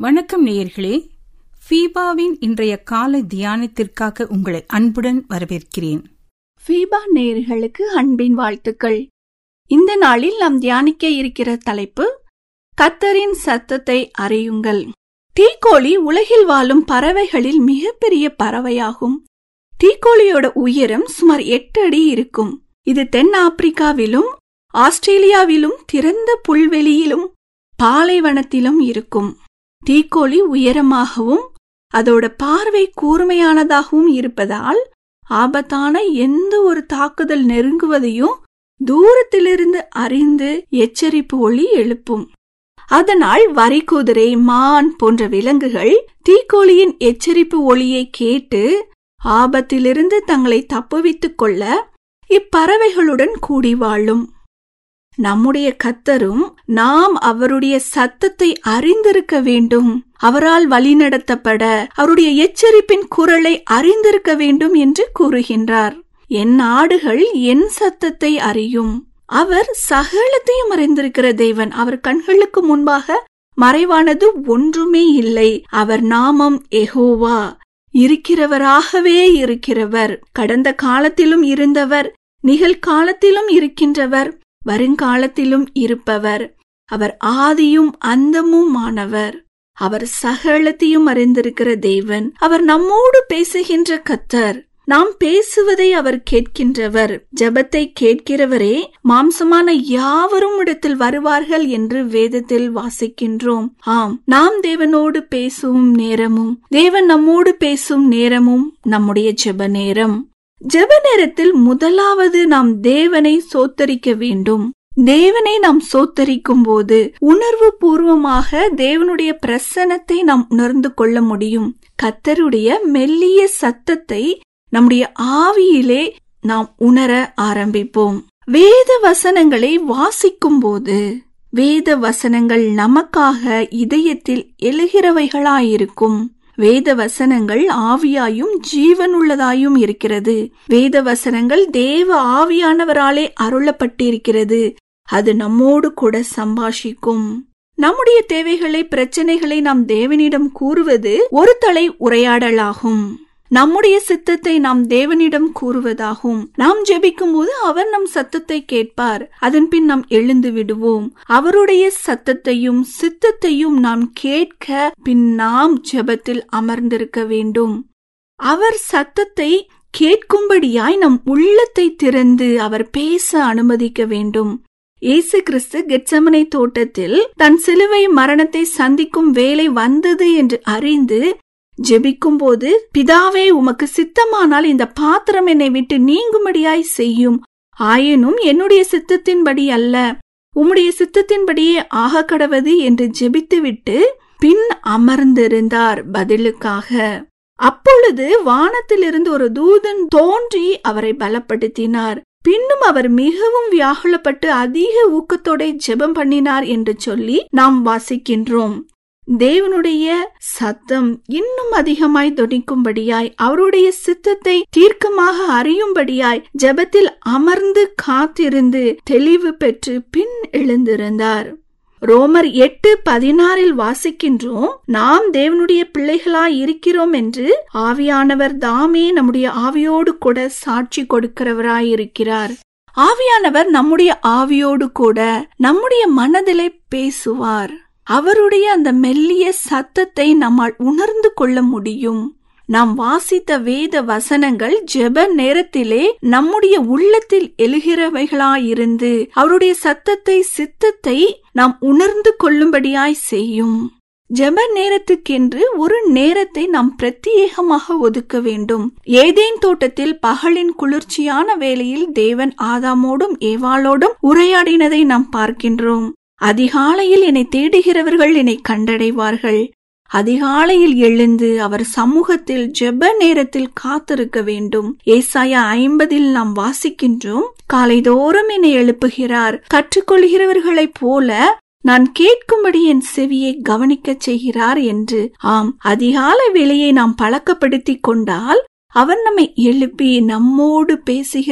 வணக்கம் நேயர்களே ஃபீபாவின் இன்றைய காலை தியானத்திற்காக உங்களை அன்புடன் வரவேற்கிறேன் ஃபீபா நேயர்களுக்கு அன்பின் வாழ்த்துக்கள் இந்த நாளில் நாம் தியானிக்க இருக்கிற தலைப்பு கத்தரின் சத்தத்தை அறியுங்கள் தீக்கோழி உலகில் வாழும் பறவைகளில் மிகப்பெரிய பறவையாகும் தீக்கோழியோட உயரம் சுமார் எட்டு அடி இருக்கும் இது தென் ஆப்பிரிக்காவிலும் ஆஸ்திரேலியாவிலும் திறந்த புல்வெளியிலும் பாலைவனத்திலும் இருக்கும் தீக்கோழி உயரமாகவும் அதோட பார்வை கூர்மையானதாகவும் இருப்பதால் ஆபத்தான எந்த ஒரு தாக்குதல் நெருங்குவதையும் தூரத்திலிருந்து அறிந்து எச்சரிப்பு ஒளி எழுப்பும் அதனால் வரிக்குதிரை மான் போன்ற விலங்குகள் தீக்கோழியின் எச்சரிப்பு ஒளியை கேட்டு ஆபத்திலிருந்து தங்களை தப்புவித்துக் கொள்ள இப்பறவைகளுடன் கூடி வாழும் நம்முடைய கத்தரும் நாம் அவருடைய சத்தத்தை அறிந்திருக்க வேண்டும் அவரால் வழிநடத்தப்பட அவருடைய எச்சரிப்பின் குரலை அறிந்திருக்க வேண்டும் என்று கூறுகின்றார் என் ஆடுகள் என் சத்தத்தை அறியும் அவர் சகலத்தையும் அறிந்திருக்கிற தேவன் அவர் கண்களுக்கு முன்பாக மறைவானது ஒன்றுமே இல்லை அவர் நாமம் எகோவா இருக்கிறவராகவே இருக்கிறவர் கடந்த காலத்திலும் இருந்தவர் நிகழ்காலத்திலும் இருக்கின்றவர் வருங்காலத்திலும் இருப்பவர் அவர் ஆதியும் அந்தமுமானவர் அவர் சகலத்தையும் அறிந்திருக்கிற தேவன் அவர் நம்மோடு பேசுகின்ற கத்தர் நாம் பேசுவதை அவர் கேட்கின்றவர் ஜபத்தை கேட்கிறவரே மாம்சமான யாவரும் இடத்தில் வருவார்கள் என்று வேதத்தில் வாசிக்கின்றோம் ஆம் நாம் தேவனோடு பேசும் நேரமும் தேவன் நம்மோடு பேசும் நேரமும் நம்முடைய ஜெப நேரம் ஜெப நேரத்தில் முதலாவது நாம் தேவனை சோத்தரிக்க வேண்டும் தேவனை நாம் சோத்தரிக்கும் போது உணர்வு பூர்வமாக தேவனுடைய பிரசனத்தை நாம் உணர்ந்து கொள்ள முடியும் கத்தருடைய மெல்லிய சத்தத்தை நம்முடைய ஆவியிலே நாம் உணர ஆரம்பிப்போம் வேத வசனங்களை வாசிக்கும் போது வேத வசனங்கள் நமக்காக இதயத்தில் எழுகிறவைகளாயிருக்கும் வேத வசனங்கள் ஆவியாயும் ஜீவனுள்ளதாயும் இருக்கிறது வேத வசனங்கள் தேவ ஆவியானவராலே அருளப்பட்டிருக்கிறது அது நம்மோடு கூட சம்பாஷிக்கும் நம்முடைய தேவைகளை பிரச்சனைகளை நாம் தேவனிடம் கூறுவது ஒரு தலை உரையாடலாகும் நம்முடைய சித்தத்தை நாம் தேவனிடம் கூறுவதாகும் நாம் ஜெபிக்கும் போது அவர் நம் சத்தத்தை கேட்பார் அதன் பின் நாம் எழுந்து விடுவோம் அவருடைய சத்தத்தையும் சித்தத்தையும் நாம் கேட்க பின் நாம் ஜெபத்தில் அமர்ந்திருக்க வேண்டும் அவர் சத்தத்தை கேட்கும்படியாய் நம் உள்ளத்தை திறந்து அவர் பேச அனுமதிக்க வேண்டும் இயேசு கிறிஸ்து கெச்சமனை தோட்டத்தில் தன் சிலுவை மரணத்தை சந்திக்கும் வேலை வந்தது என்று அறிந்து ஜெபிக்கும் போது பிதாவே உமக்கு சித்தமானால் இந்த பாத்திரம் என்னை விட்டு நீங்கும்படியாய் செய்யும் ஆயினும் என்னுடைய சித்தத்தின்படி அல்ல உம்முடைய சித்தத்தின்படியே ஆக கடவது என்று ஜெபித்துவிட்டு பின் அமர்ந்திருந்தார் பதிலுக்காக அப்பொழுது வானத்திலிருந்து ஒரு தூதன் தோன்றி அவரை பலப்படுத்தினார் பின்னும் அவர் மிகவும் வியாகுலப்பட்டு அதிக ஊக்கத்தோட ஜெபம் பண்ணினார் என்று சொல்லி நாம் வாசிக்கின்றோம் தேவனுடைய சத்தம் இன்னும் அதிகமாய் தொனிக்கும்படியாய் அவருடைய சித்தத்தை தீர்க்கமாக அறியும்படியாய் ஜெபத்தில் அமர்ந்து காத்திருந்து தெளிவு பெற்று பின் எழுந்திருந்தார் ரோமர் எட்டு பதினாறில் வாசிக்கின்றோம் நாம் தேவனுடைய பிள்ளைகளாய் இருக்கிறோம் என்று ஆவியானவர் தாமே நம்முடைய ஆவியோடு கூட சாட்சி கொடுக்கிறவராயிருக்கிறார் ஆவியானவர் நம்முடைய ஆவியோடு கூட நம்முடைய மனதிலே பேசுவார் அவருடைய அந்த மெல்லிய சத்தத்தை நம்மால் உணர்ந்து கொள்ள முடியும் நாம் வாசித்த வேத வசனங்கள் ஜெப நேரத்திலே நம்முடைய உள்ளத்தில் எழுகிறவைகளாயிருந்து அவருடைய சத்தத்தை சித்தத்தை நாம் உணர்ந்து கொள்ளும்படியாய் செய்யும் ஜெப நேரத்துக்கென்று ஒரு நேரத்தை நாம் பிரத்யேகமாக ஒதுக்க வேண்டும் ஏதேன் தோட்டத்தில் பகலின் குளிர்ச்சியான வேளையில் தேவன் ஆதாமோடும் ஏவாளோடும் உரையாடினதை நாம் பார்க்கின்றோம் அதிகாலையில் என்னை தேடுகிறவர்கள் என்னை கண்டடைவார்கள் அதிகாலையில் எழுந்து அவர் சமூகத்தில் ஜெப நேரத்தில் காத்திருக்க வேண்டும் ஏசாயா ஐம்பதில் நாம் வாசிக்கின்றோம் காலைதோறும் என்னை எழுப்புகிறார் கற்றுக்கொள்கிறவர்களைப் போல நான் கேட்கும்படி என் செவியை கவனிக்கச் செய்கிறார் என்று ஆம் அதிகாலை வேலையை நாம் பழக்கப்படுத்திக் கொண்டால் அவர் நம்மை எழுப்பி நம்மோடு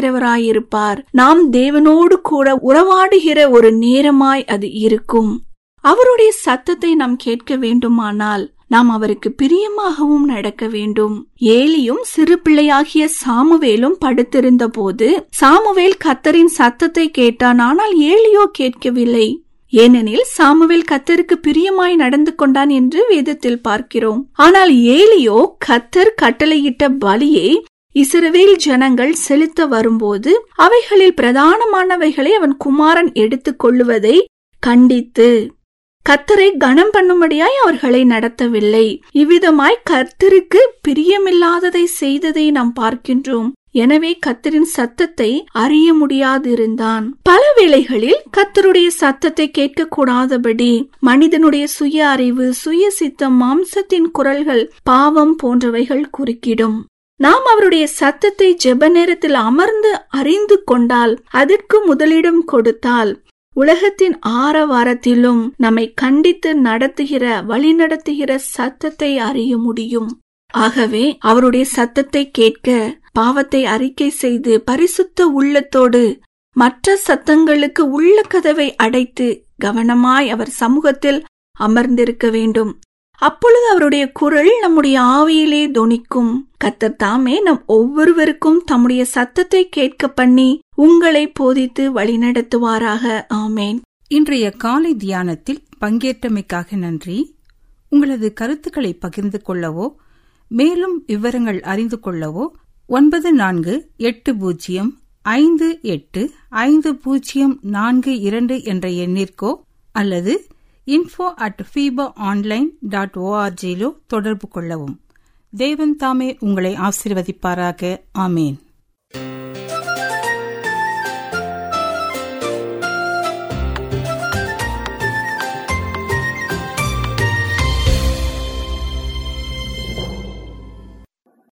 பேசுகிறவராயிருப்பார் நாம் தேவனோடு கூட உறவாடுகிற ஒரு நேரமாய் அது இருக்கும் அவருடைய சத்தத்தை நாம் கேட்க வேண்டுமானால் நாம் அவருக்கு பிரியமாகவும் நடக்க வேண்டும் ஏலியும் சிறு பிள்ளையாகிய சாமுவேலும் படுத்திருந்த போது சாமுவேல் கத்தரின் சத்தத்தை கேட்டான் ஆனால் ஏலியோ கேட்கவில்லை ஏனெனில் சாமுவேல் கத்தருக்கு பிரியமாய் நடந்து கொண்டான் என்று வேதத்தில் பார்க்கிறோம் ஆனால் ஏலியோ கத்தர் கட்டளையிட்ட பலியை இஸ்ரவேல் ஜனங்கள் செலுத்த வரும்போது அவைகளில் பிரதானமானவைகளை அவன் குமாரன் எடுத்துக் கொள்ளுவதை கண்டித்து கத்தரை கனம் பண்ணும்படியாய் அவர்களை நடத்தவில்லை இவ்விதமாய் கர்த்தருக்கு பிரியமில்லாததை செய்ததை நாம் பார்க்கின்றோம் எனவே கத்தரின் சத்தத்தை அறிய முடியாதிருந்தான் பல வேளைகளில் கத்தருடைய சத்தத்தை கேட்கக்கூடாதபடி மனிதனுடைய சுய அறிவு சுய சித்தம் மாம்சத்தின் குரல்கள் பாவம் போன்றவைகள் குறுக்கிடும் நாம் அவருடைய சத்தத்தை ஜெப நேரத்தில் அமர்ந்து அறிந்து கொண்டால் அதற்கு முதலிடம் கொடுத்தால் உலகத்தின் ஆரவாரத்திலும் நம்மை கண்டித்து நடத்துகிற வழிநடத்துகிற சத்தத்தை அறிய முடியும் ஆகவே அவருடைய சத்தத்தை கேட்க பாவத்தை அறிக்கை செய்து பரிசுத்த உள்ளத்தோடு மற்ற சத்தங்களுக்கு உள்ள கதவை அடைத்து கவனமாய் அவர் சமூகத்தில் அமர்ந்திருக்க வேண்டும் அப்பொழுது அவருடைய குரல் நம்முடைய ஆவியிலே தொனிக்கும் கத்தர் தாமே நம் ஒவ்வொருவருக்கும் தம்முடைய சத்தத்தை கேட்க பண்ணி உங்களை போதித்து வழிநடத்துவாராக ஆமேன் இன்றைய காலை தியானத்தில் பங்கேற்றமைக்காக நன்றி உங்களது கருத்துக்களை பகிர்ந்து கொள்ளவோ மேலும் விவரங்கள் அறிந்து கொள்ளவோ ஒன்பது நான்கு எட்டு பூஜ்ஜியம் ஐந்து எட்டு ஐந்து பூஜ்ஜியம் நான்கு இரண்டு என்ற எண்ணிற்கோ அல்லது info at FIBA online dot ஓஆர்ஜியிலோ தொடர்பு கொள்ளவும் தேவன் தாமே உங்களை ஆசிர்வதிப்பாராக ஆமேன்